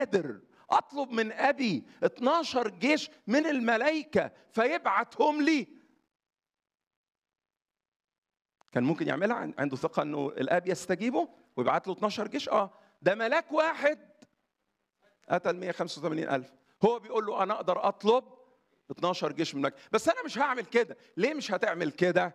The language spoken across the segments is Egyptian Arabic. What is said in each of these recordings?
قادر اطلب من ابي 12 جيش من الملائكه فيبعتهم لي كان ممكن يعملها عنده ثقه انه الاب يستجيبه ويبعت له 12 جيش اه ده ملاك واحد قتل 185 ألف هو بيقول له أنا أقدر أطلب 12 جيش منك بس أنا مش هعمل كده ليه مش هتعمل كده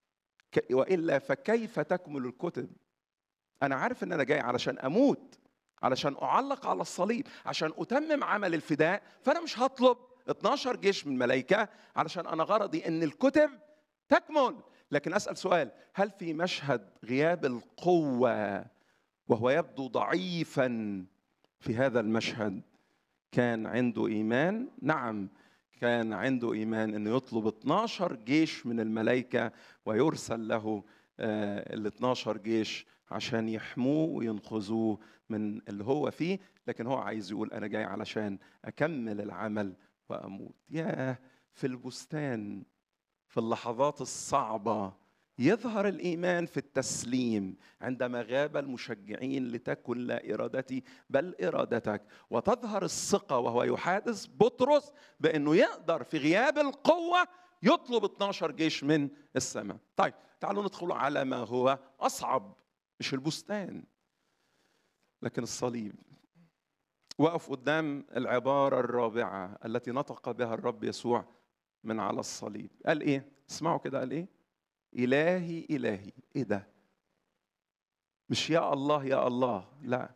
وإلا فكيف تكمل الكتب أنا عارف إن أنا جاي علشان أموت علشان أعلق على الصليب عشان أتمم عمل الفداء فأنا مش هطلب 12 جيش من ملائكة علشان أنا غرضي إن الكتب تكمل لكن أسأل سؤال هل في مشهد غياب القوة وهو يبدو ضعيفا في هذا المشهد كان عنده ايمان نعم كان عنده ايمان انه يطلب 12 جيش من الملائكه ويرسل له ال 12 جيش عشان يحموه وينقذوه من اللي هو فيه لكن هو عايز يقول انا جاي علشان اكمل العمل واموت ياه في البستان في اللحظات الصعبه يظهر الايمان في التسليم عندما غاب المشجعين لتكن لا ارادتي بل ارادتك وتظهر الثقه وهو يحادث بطرس بانه يقدر في غياب القوه يطلب 12 جيش من السماء طيب تعالوا ندخل على ما هو اصعب مش البستان لكن الصليب وقف قدام العباره الرابعه التي نطق بها الرب يسوع من على الصليب قال ايه اسمعوا كده قال ايه إلهي إلهي إيه ده؟ مش يا الله يا الله لا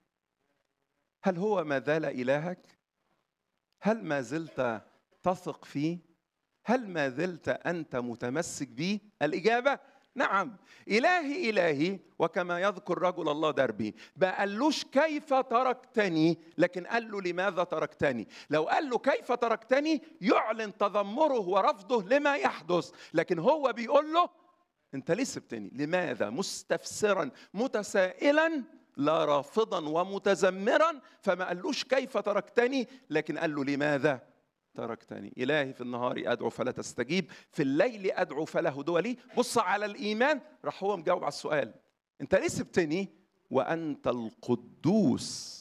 هل هو ما زال إلهك؟ هل ما زلت تثق فيه؟ هل ما زلت أنت متمسك به؟ الإجابة نعم إلهي إلهي وكما يذكر رجل الله دربي ما قالوش كيف تركتني لكن قال له لماذا تركتني لو قال له كيف تركتني يعلن تذمره ورفضه لما يحدث لكن هو بيقول له انت ليه سبتني لماذا مستفسرا متسائلا لا رافضا ومتذمرا فما قالوش كيف تركتني لكن قال له لماذا تركتني إلهي في النهار أدعو فلا تستجيب في الليل أدعو فلا هدوء لي بص على الإيمان راح هو مجاوب على السؤال أنت ليه سبتني وأنت القدوس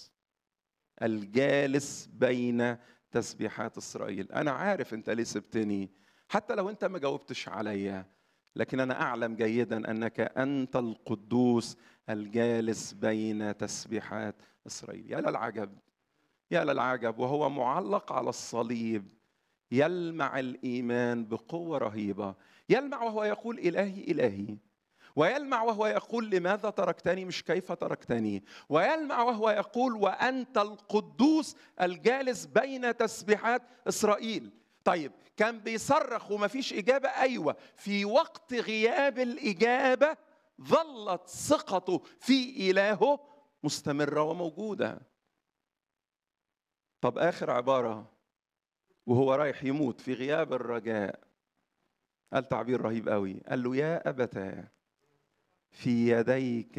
الجالس بين تسبيحات إسرائيل أنا عارف أنت ليه سبتني حتى لو أنت ما جاوبتش عليا لكن أنا أعلم جيدا أنك أنت القدوس الجالس بين تسبيحات إسرائيل يا للعجب يا للعجب وهو معلق على الصليب يلمع الايمان بقوه رهيبه يلمع وهو يقول الهي الهي ويلمع وهو يقول لماذا تركتني مش كيف تركتني ويلمع وهو يقول وانت القدوس الجالس بين تسبيحات اسرائيل طيب كان بيصرخ وما فيش اجابه ايوه في وقت غياب الاجابه ظلت ثقته في الهه مستمره وموجوده طب آخر عبارة وهو رايح يموت في غياب الرجاء قال تعبير رهيب قوي قال له يا أبتا في يديك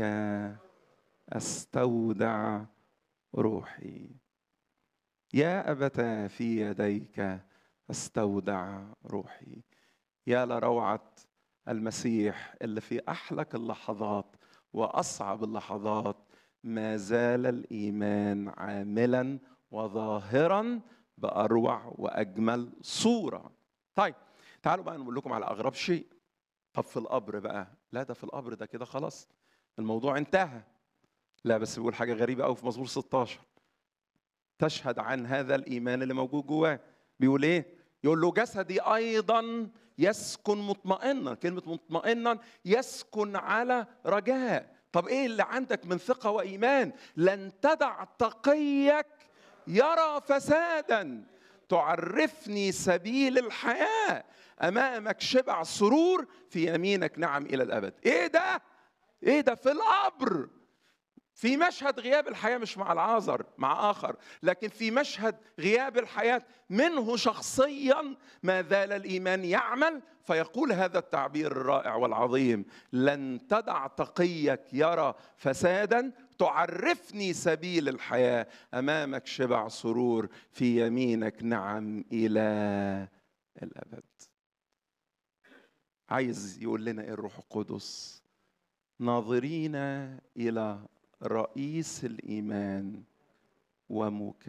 أستودع روحي يا أبتا في يديك أستودع روحي يا لروعة المسيح اللي في أحلك اللحظات وأصعب اللحظات ما زال الإيمان عاملا وظاهرا باروع واجمل صوره. طيب تعالوا بقى نقول لكم على اغرب شيء. طب في القبر بقى، لا ده في القبر ده كده خلاص الموضوع انتهى. لا بس بيقول حاجه غريبه قوي في مزمور 16. تشهد عن هذا الايمان اللي موجود جواه. بيقول ايه؟ يقول له جسدي ايضا يسكن مطمئنا، كلمه مطمئنا يسكن على رجاء. طب ايه اللي عندك من ثقه وايمان؟ لن تدع تقيك يرى فسادا تعرفني سبيل الحياه امامك شبع سرور في يمينك نعم الى الابد ايه ده ايه ده في القبر في مشهد غياب الحياه مش مع العازر مع اخر لكن في مشهد غياب الحياه منه شخصيا ما زال الايمان يعمل فيقول هذا التعبير الرائع والعظيم لن تدع تقيك يرى فسادا تعرفني سبيل الحياه امامك شبع سرور في يمينك نعم الى الابد عايز يقول لنا ايه الروح القدس ناظرين الى رئيس الايمان ومكافأة